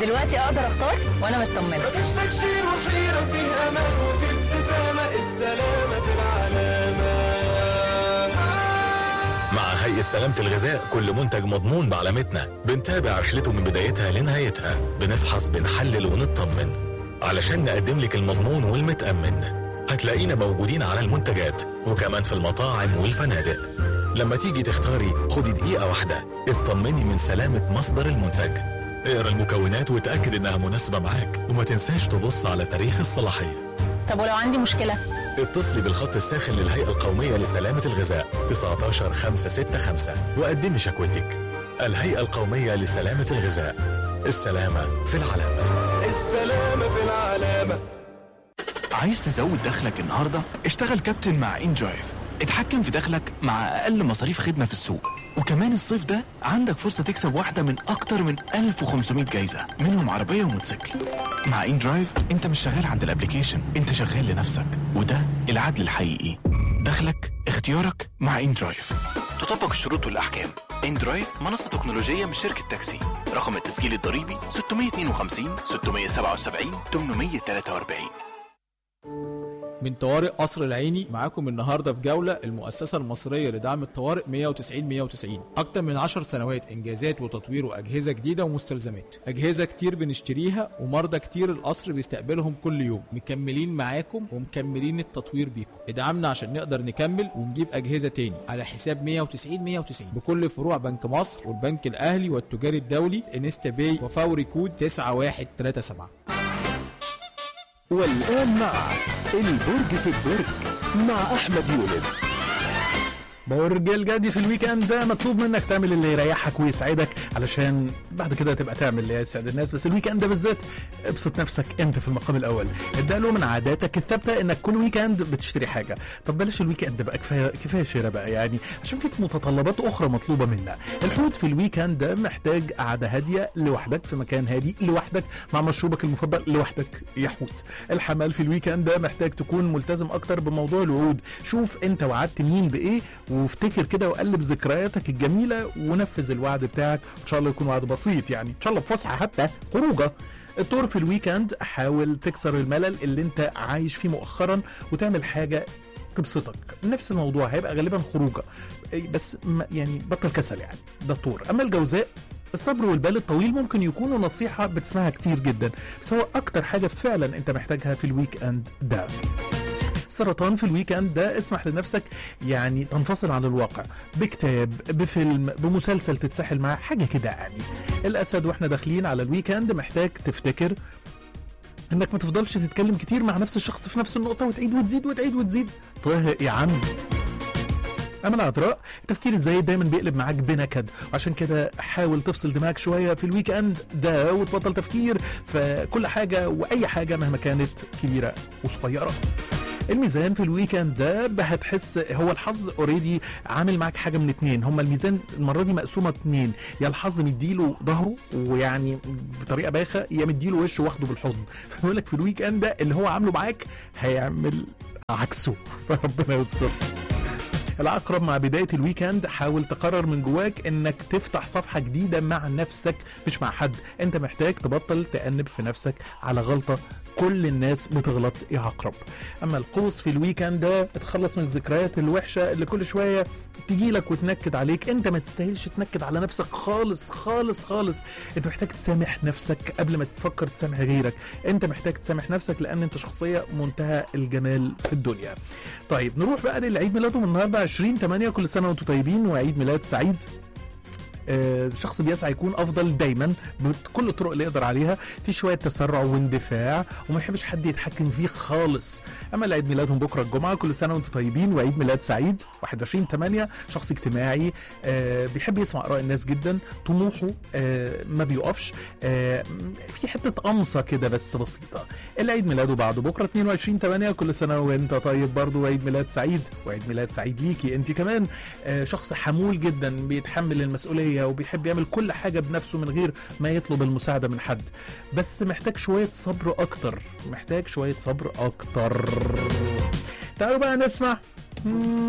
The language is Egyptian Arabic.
دلوقتي اقدر اختار وانا مطمنه مفيش تكشير وحيرة فيه أمان وفي ابتسامة السلامة في العلامة مع هيئة سلامة الغذاء كل منتج مضمون بعلامتنا بنتابع رحلته من بدايتها لنهايتها بنفحص بنحلل ونطمن علشان نقدم لك المضمون والمتأمن هتلاقينا موجودين على المنتجات وكمان في المطاعم والفنادق لما تيجي تختاري خدي دقيقة واحدة اطمني من سلامة مصدر المنتج اقرا المكونات وتأكد انها مناسبة معاك وما تنساش تبص على تاريخ الصلاحية طب ولو عندي مشكله اتصلي بالخط الساخن للهيئة القومية لسلامة الغذاء 19 565 وقدمي شكوتك الهيئة القومية لسلامة الغذاء السلامة في العلامة السلامة في العلامة عايز تزود دخلك النهارده؟ اشتغل كابتن مع ان درايف اتحكم في دخلك مع اقل مصاريف خدمه في السوق وكمان الصيف ده عندك فرصه تكسب واحده من اكتر من 1500 جايزه منهم عربيه وموتوسيكل مع ان درايف انت مش شغال عند الابليكيشن انت شغال لنفسك وده العدل الحقيقي دخلك اختيارك مع ان درايف تطبق الشروط والاحكام ان درايف منصه تكنولوجيه من شركه تاكسي رقم التسجيل الضريبي 652 677 843 من طوارئ قصر العيني معاكم النهارده في جوله المؤسسه المصريه لدعم الطوارئ 190 190 اكتر من 10 سنوات انجازات وتطوير واجهزه جديده ومستلزمات اجهزه كتير بنشتريها ومرضى كتير القصر بيستقبلهم كل يوم مكملين معاكم ومكملين التطوير بيكم ادعمنا عشان نقدر نكمل ونجيب اجهزه تاني على حساب 190 190 بكل فروع بنك مصر والبنك الاهلي والتجاري الدولي انستا باي وفوري كود 9137 والآن مع البرج في الدرج مع أحمد يونس برج الجدي في الويكند ده مطلوب منك تعمل اللي يريحك ويسعدك علشان بعد كده تبقى تعمل اللي يسعد الناس بس الويكند ده بالذات ابسط نفسك انت في المقام الاول ابدا له من عاداتك الثابته انك كل ويكند بتشتري حاجه طب بلاش الويكند بقى كفايه كفايه شراء بقى يعني عشان في متطلبات اخرى مطلوبه منا الحوت في الويكند ده محتاج قعده هاديه لوحدك في مكان هادي لوحدك مع مشروبك المفضل لوحدك يا حوت الحمال في الويكند ده محتاج تكون ملتزم اكتر بموضوع الوعود شوف انت وعدت مين بايه وافتكر كده وقلب ذكرياتك الجميله ونفذ الوعد بتاعك ان شاء الله يكون وعد بسيط يعني ان شاء الله بفسحه حتى خروجه الطور في الويكند حاول تكسر الملل اللي انت عايش فيه مؤخرا وتعمل حاجه تبسطك نفس الموضوع هيبقى غالبا خروجه إيه بس ما- يعني بطل كسل يعني ده الطور اما الجوزاء الصبر والبال الطويل ممكن يكونوا نصيحة بتسمعها كتير جدا بس هو أكتر حاجة فعلا أنت محتاجها في الويك أند ده السرطان في الويكند ده اسمح لنفسك يعني تنفصل عن الواقع بكتاب بفيلم بمسلسل تتسحل معاه حاجة كده يعني الأسد واحنا داخلين على الويكند محتاج تفتكر انك ما تفضلش تتكلم كتير مع نفس الشخص في نفس النقطة وتعيد وتزيد وتعيد وتزيد طه يا عم اما العذراء التفكير الزايد دايما بيقلب معاك بنكد وعشان كده حاول تفصل دماغك شويه في الويك اند ده وتبطل تفكير في كل حاجه واي حاجه مهما كانت كبيره وصغيره الميزان في الويكند ده هتحس هو الحظ اوريدي عامل معاك حاجه من اتنين هما الميزان المره دي مقسومه اتنين يا الحظ مديله ظهره ويعني بطريقه بايخه يا مديله وشه واخده بالحضن فبيقول لك في الويكند ده اللي هو عامله معاك هيعمل عكسه فربنا يستر العقرب مع بداية الويكند حاول تقرر من جواك انك تفتح صفحة جديدة مع نفسك مش مع حد انت محتاج تبطل تأنب في نفسك على غلطة كل الناس بتغلط يا عقرب اما القوس في الويكند ده اتخلص من الذكريات الوحشة اللي كل شوية تجيلك وتنكد عليك انت ما تستاهلش تنكد على نفسك خالص خالص خالص انت محتاج تسامح نفسك قبل ما تفكر تسامح غيرك انت محتاج تسامح نفسك لان انت شخصية منتهى الجمال في الدنيا طيب نروح بقى للعيد ميلادهم النهارده 20 8 كل سنه وانتم طيبين وعيد ميلاد سعيد آه، شخص بيسعى يكون افضل دايما بكل الطرق اللي يقدر عليها في شويه تسرع واندفاع وما يحبش حد يتحكم فيه خالص اما اللي عيد ميلادهم بكره الجمعه كل سنه وانتم طيبين وعيد ميلاد سعيد 21 8 شخص اجتماعي آه، بيحب يسمع اراء الناس جدا طموحه آه، ما بيقفش آه، في حته قمصه كده بس بسيطه اللي عيد ميلاده بعده بكره 22 8 كل سنه وانت طيب برضه وعيد ميلاد سعيد وعيد ميلاد سعيد ليكي انت كمان آه، شخص حمول جدا بيتحمل المسؤوليه وبيحب يعمل كل حاجه بنفسه من غير ما يطلب المساعده من حد بس محتاج شويه صبر اكتر محتاج شويه صبر اكتر تعالوا بقى نسمع